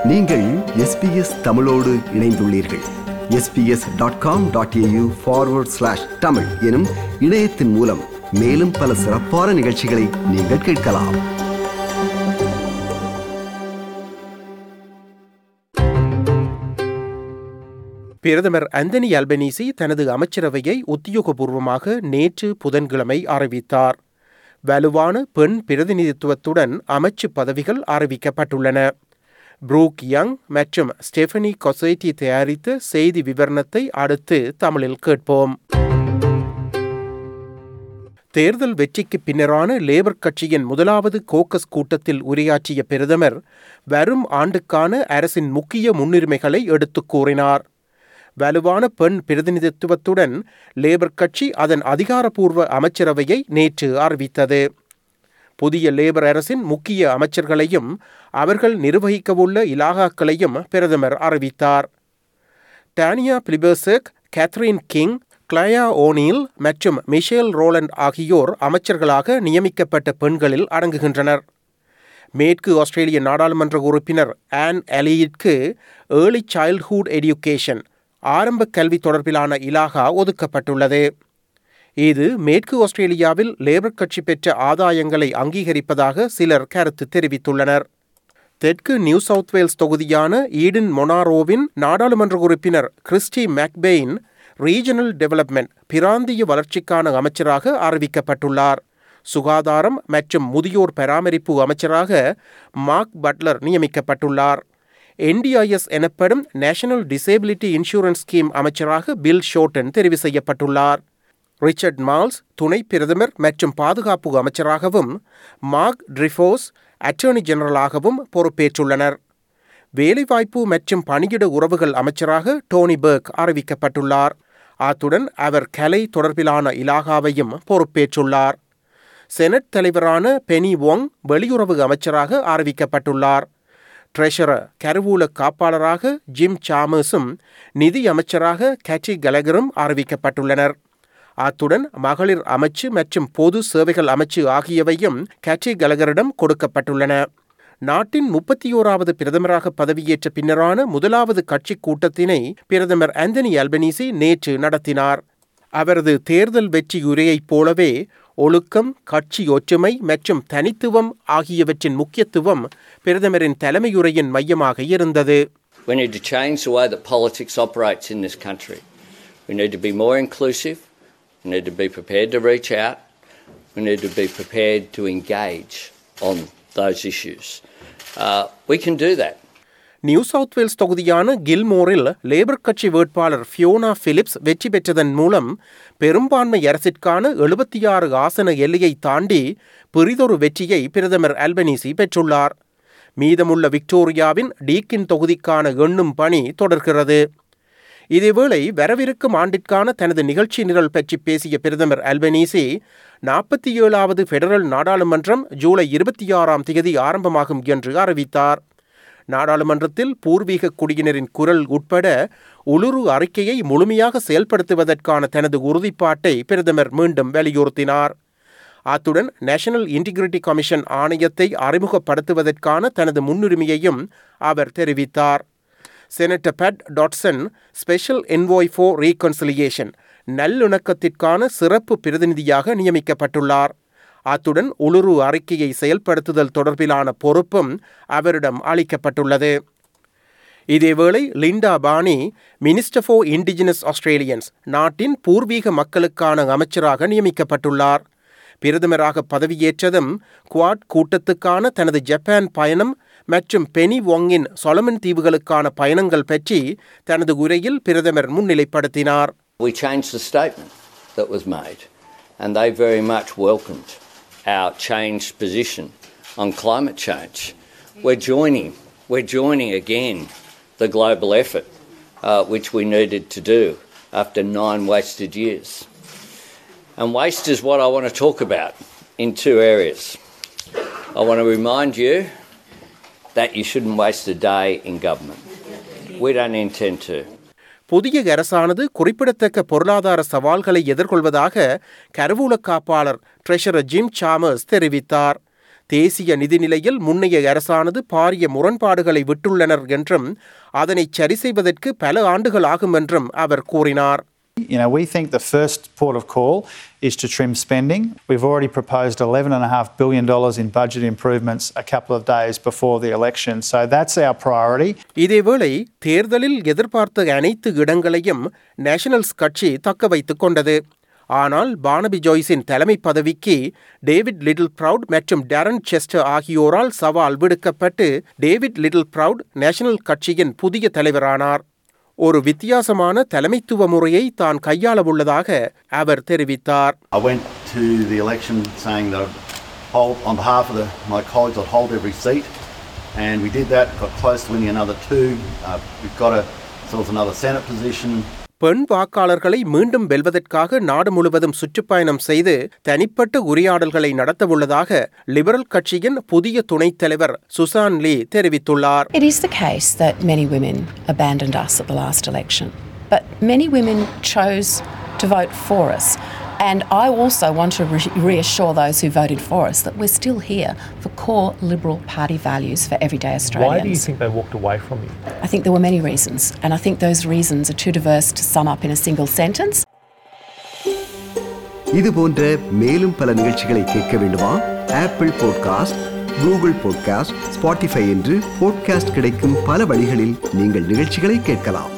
நீங்கள் எஸ்பிஎஸ் தமிழோடு இணைந்துள்ளீர்கள் SBS dot com dot AU forward slash Tamil எனும் இணையத்தின் மூலம் மேலும் பல சிறப்பான நிகழ்ச்சிகளை நீங்கள் கேட்கலாம் பிரதமர் அந்தனி அல்பனீசி தனது அமைச்சரவையை உத்தியோகபூர்வமாக நேற்று புதன்கிழமை அறிவித்தார் வலுவான பெண் பிரதிநிதித்துவத்துடன் அமைச்சு பதவிகள் அறிவிக்கப்பட்டுள்ளன ப்ரூக் யங் மற்றும் ஸ்டெஃபனி கொசைட்டி தயாரித்த செய்தி விவரணத்தை அடுத்து தமிழில் கேட்போம் தேர்தல் வெற்றிக்கு பின்னரான லேபர் கட்சியின் முதலாவது கோக்கஸ் கூட்டத்தில் உரையாற்றிய பிரதமர் வரும் ஆண்டுக்கான அரசின் முக்கிய முன்னுரிமைகளை எடுத்துக் கூறினார் வலுவான பெண் பிரதிநிதித்துவத்துடன் லேபர் கட்சி அதன் அதிகாரப்பூர்வ அமைச்சரவையை நேற்று அறிவித்தது புதிய லேபர் அரசின் முக்கிய அமைச்சர்களையும் அவர்கள் நிர்வகிக்கவுள்ள இலாகாக்களையும் பிரதமர் அறிவித்தார் Tanya Plibersek Catherine King Clare O'Neil மற்றும் மிஷேல் ரோலண்ட் ஆகியோர் அமைச்சர்களாக நியமிக்கப்பட்ட பெண்களில் அடங்குகின்றனர் மேற்கு ஆஸ்திரேலிய நாடாளுமன்ற உறுப்பினர் ஆன் அலியிற்கு ஏர்லி சைல்ட்ஹுட் எடியூகேஷன் ஆரம்ப கல்வி தொடர்பிலான இலாகா ஒதுக்கப்பட்டுள்ளது இது மேற்கு ஆஸ்திரேலியாவில் லேபர் கட்சி பெற்ற ஆதாயங்களை அங்கீகரிப்பதாக சிலர் கருத்து தெரிவித்துள்ளனர் தெற்கு நியூ சவுத் வேல்ஸ் தொகுதியான ஈடன் மொனாரோவின் நாடாளுமன்ற உறுப்பினர் கிறிஸ்டி மேக்பெயின் ரீஜனல் டெவலப்மெண்ட் பிராந்திய வளர்ச்சிக்கான அமைச்சராக அறிவிக்கப்பட்டுள்ளார் சுகாதாரம் மற்றும் முதியோர் பராமரிப்பு அமைச்சராக மார்க் பட்லர் நியமிக்கப்பட்டுள்ளார் என்டிஐஎஸ் எனப்படும் நேஷனல் டிசேபிலிட்டி இன்சூரன்ஸ் ஸ்கீம் அமைச்சராக பில் ஷோட்டன் தெரிவு செய்யப்பட்டுள்ளார் ரிச்சர்ட் மால்ஸ் துணை பிரதமர் மற்றும் பாதுகாப்பு அமைச்சராகவும் மார்க் ட்ரிஃபோஸ் அட்டர்னி ஜெனரலாகவும் பொறுப்பேற்றுள்ளனர் வேலைவாய்ப்பு மற்றும் பணியிட உறவுகள் அமைச்சராக டோனி பர்க் அறிவிக்கப்பட்டுள்ளார் அத்துடன் அவர் கலை தொடர்பிலான இலாகாவையும் பொறுப்பேற்றுள்ளார் செனட் தலைவரான பெனி வோங் வெளியுறவு அமைச்சராக அறிவிக்கப்பட்டுள்ளார் ட்ரெஷரர் கருவூல காப்பாளராக ஜிம் சாமர்ஸும் நிதி அமைச்சராக கேட்டி கலகரும் அறிவிக்கப்பட்டுள்ளனர் அத்துடன் மகளிர் அமைச்சு மற்றும் பொது சேவைகள் அமைச்சு ஆகியவையும் கேட்டி கலகரிடம் கொடுக்கப்பட்டுள்ளன நாட்டின் முப்பத்தி ஓராவது பிரதமராக பதவியேற்ற பின்னரான முதலாவது கட்சி கூட்டத்தினை பிரதமர் ஆந்தனி அல்பனீசி நேற்று நடத்தினார் அவரது தேர்தல் வெற்றி உரையைப் போலவே ஒழுக்கம் கட்சி ஒற்றுமை மற்றும் தனித்துவம் ஆகியவற்றின் முக்கியத்துவம் பிரதமரின் தலைமையுரையின் மையமாக இருந்தது We need to change the way that politics operates in this country. We need to be more inclusive. We need to be prepared to reach out. We need to be prepared to engage on those issues. Uh, we can do that. New South Wales தொகுதியான கில்மோரில் labour கட்சி வேட்பாளர் Fiona Philips வெற்றி பெற்றதன் மூலம் பெரும்பான்மை அரசிற்கான எழுபத்தி ஆறு ஆசன எல்லையை தாண்டி பெரிதொரு வெற்றியை பிரதமர் அல்பனீசி பெற்றுள்ளார் மீதமுள்ள விக்டோரியாவின் டீக்கின் தொகுதிக்கான எண்ணும் பணி தொடர்கிறது இதேவேளை வரவிருக்கும் ஆண்டிற்கான தனது நிகழ்ச்சி நிரல் பற்றி பேசிய பிரதமர் அல்பனீசி நாற்பத்தி ஏழாவது பெடரல் நாடாளுமன்றம் ஜூலை இருபத்தி ஆறாம் தேதி ஆரம்பமாகும் என்று அறிவித்தார் நாடாளுமன்றத்தில் பூர்வீக குடியினரின் குரல் உட்பட உளுரு அறிக்கையை முழுமையாக செயல்படுத்துவதற்கான தனது உறுதிப்பாட்டை பிரதமர் மீண்டும் வலியுறுத்தினார் அத்துடன் நேஷனல் இன்டிகிரிட்டி கமிஷன் ஆணையத்தை அறிமுகப்படுத்துவதற்கான தனது முன்னுரிமையையும் அவர் தெரிவித்தார் senator Pat Dodson special envoy for reconciliation நல்லிணக்கத்திற்கான சிறப்பு பிரதிநிதியாக நியமிக்கப்பட்டுள்ளார் அத்துடன் உளுரு அறிக்கையை செயல்படுத்துதல் தொடர்பிலான பொறுப்பும் அவரிடம் அளிக்கப்பட்டுள்ளது இதேவேளை Linda Burney minister for indigenous Australians நாட்டின் பூர்வீக மக்களுக்கான அமைச்சராக நியமிக்கப்பட்டுள்ளார் பிரதமராக பதவியேற்றதும் குவாட் கூட்டத்துக்கான தனது ஜப்பான் பயணம் மற்றும் பெனி வாங்கின் சொலமன் தீவுகளுக்கான பயணங்கள் பற்றி தனது உரையில் பிரதமர் முன்னிலைப்படுத்தினார் We changed the statement that was made, and they very much welcomed our changed position on climate change. We're joining, we're joining again the global effort uh, which we needed to do after nine wasted years. And waste is what I want to talk about in two areas. I want to remind you that you shouldn't waste a day in government. We don't intend to. புதிய அரசானது குறிப்பிடத்தக்க பொருளாதார சவால்களை எதிர்கொள்வதாக கருவூல காப்பாளர் treasurer gym Chalmers தெரிவித்தார் தேசிய நிதிநிலையில் முன்னைய அரசானது பாரிய முரண்பாடுகளை விட்டுள்ளனர் என்றும் அதனை சரி செய்வதற்கு பல ஆண்டுகள் ஆகும் என்றும் அவர் கூறினார் You know, we think the first port of call is to trim spending. We've already proposed $11.5 billion in budget improvements a couple of days before the election, so that's our priority. இதேவேளை தேர்தலில் எதிர்பார்த்த அனைத்து இடங்களையும் nationals கட்சி தக்க வைத்துக் கொண்டது ஆனால் பானபி ஜோய்ஸின் தலைமை பதவிக்கு டேவிட் லிட்டில் ப்ரவுட் மற்றும் டேரன் செஸ்டர் ஆகியோரால் சவால் விடுக்கப்பட்டு டேவிட் லிட்டில் ப்ரவுட் நேஷனல் கட்சியின் புதிய தலைவரானார் ஒரு வித்தியாசமான தலைமைத்துவ முறையை தான் கையாள உள்ளதாக அவர் தெரிவித்தார் I went to the election saying that I'd hold, on behalf of the, my colleagues, I'd hold every seat, and we did that, got close to winning another two. Uh, we've got a, ourselves another Senate position. பெண் வாக்காளர்களை மீண்டும் வெல்வதற்காக நாடு முழுவதும் சுற்றுப்பயணம் செய்து தனிப்பட்ட உரையாடல்களை நடத்தவுள்ளதாக liberal கட்சியின் புதிய துணைத் தலைவர் சுசான் லீ தெரிவித்துள்ளார் It is the case that many women abandoned us at the last election, but many women chose to vote for us. And I also want to re- reassure those who voted for us that we're still here for core Liberal Party values for everyday Australians. Why do you think they walked away from you? I think there were many reasons, and I think those reasons are too diverse to sum up in a single sentence. இது போன்ற மேலும் பல நிகழ்ச்சிகளை கேட்க வேண்டுமா Apple podcast Google podcast Spotify என்று podcast கிடைக்கும் பல வழிகளில் நீங்கள் நிகழ்ச்சிகளை கேட்கலாம்